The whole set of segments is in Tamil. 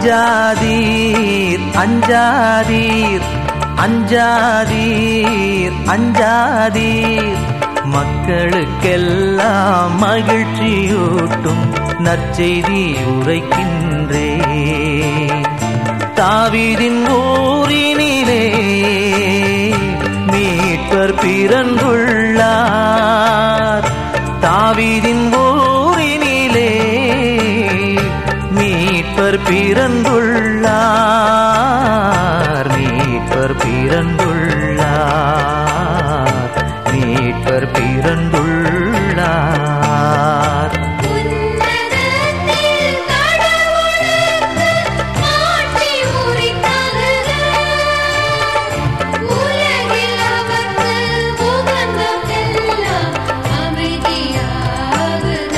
அஞ்சாதீர் அஞ்சாதீர் அஞ்சாதீர் அஞ்சாதீர் மக்களுக்கெல்லாம் மகிழ்ச்சியூட்டும் நற்செய்தி உரைக்கின்றே தாவீதின் ஊரினிலே மீட்பர் பிறந்துள்ளார் தாவீதின் ஊரினிலே மீட்பர் பிறந்துள்ளார் மீட்பர் பிறந்துள்ளார் மீட்பர் பிறந்துள்ளார் உன்னதத்தில் கடவுளுக்கு மாட்சி உரித்தாகுக. உலகில் அவர்க்கு உகந்ததெல்லாம் அமைதியாகுக.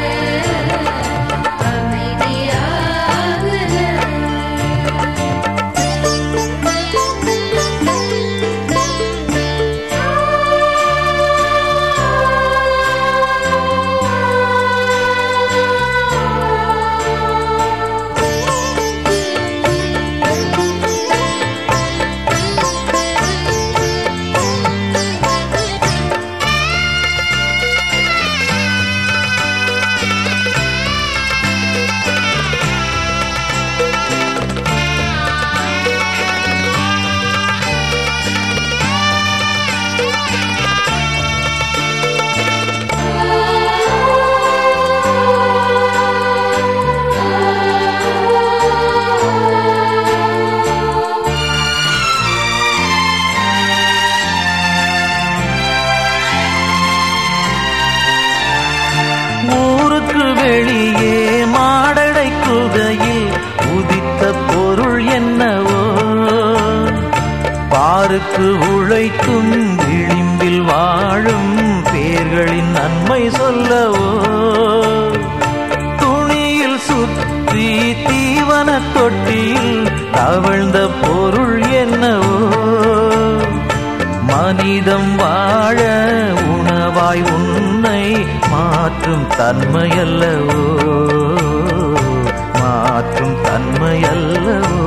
ஊருக்கு வெளியே மாடடை குகையில் உதித்த பொருள் என்னவோ பாருக்கு உழைக்கும் விளிம்பில் வாழும் பேர்களின் நன்மை சொல்லவோ துணியில் சுற்றி தீவன தொட்டியில் தவழ்ந்த பொருள் என்னவோ மனிதம் வாழ உணவாய் உன்னை மாற்றும் தன்மையல்லவோ மாற்றும் தன்மையல்லவோ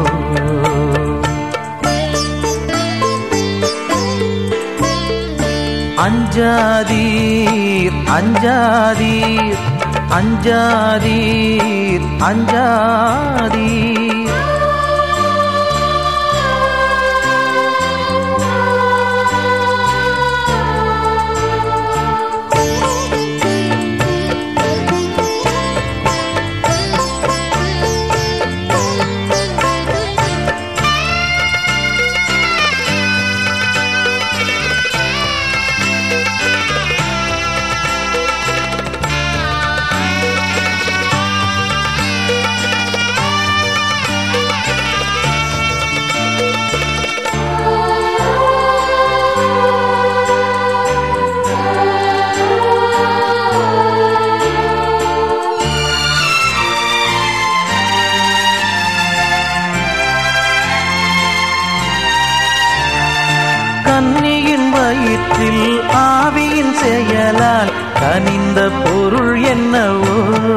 அஞ்சாதீர் அஞ்சாதீர் அஞ்சாதீர் அஞ்சாதீர் கன்னியின் வயிற்றில் ஆவியின் செயலால் கனிந்த பொருள் என்னவோ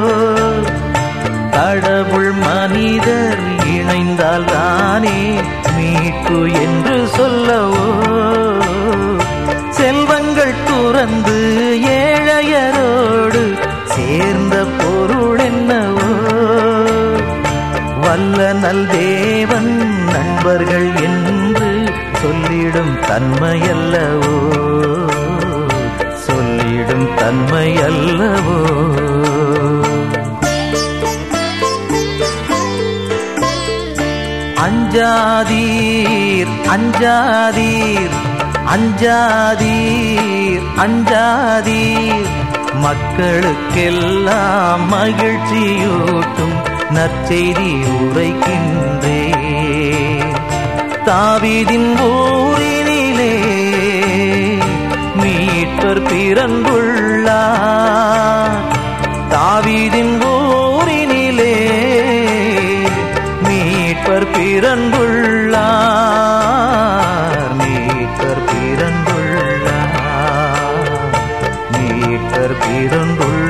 கடவுள் மனிதர் இணைந்தால் தானே மீட்பு என்று சொல்லவோ செல்வங்கள் துறந்து ஏழையரோடு சேர்ந்த பொருள் என்னவோ வல்ல நல் தேவன் நண்பர்கள் என்று சொல்லிடும் தன்மையல்லவோ சொல்லிடும் தன்மையல்லவோ அஞ்சாதீர் அஞ்சாதீர் அஞ்சாதீர் அஞ்சாதீர் மக்களுக்கெல்லாம் மகிழ்ச்சியூட்டும் நற்செய்தி உரைக்கின்றே தாவீதின் ஊரினிலே மீட்பர் பிறந்துள்ளார் தாவீதின் ஊரினிலே மீட்பர் பிறந்துள்ளார் மீட்பர் பிறந்துள்ளார் மீட்பர் பிறந்துள்ளார்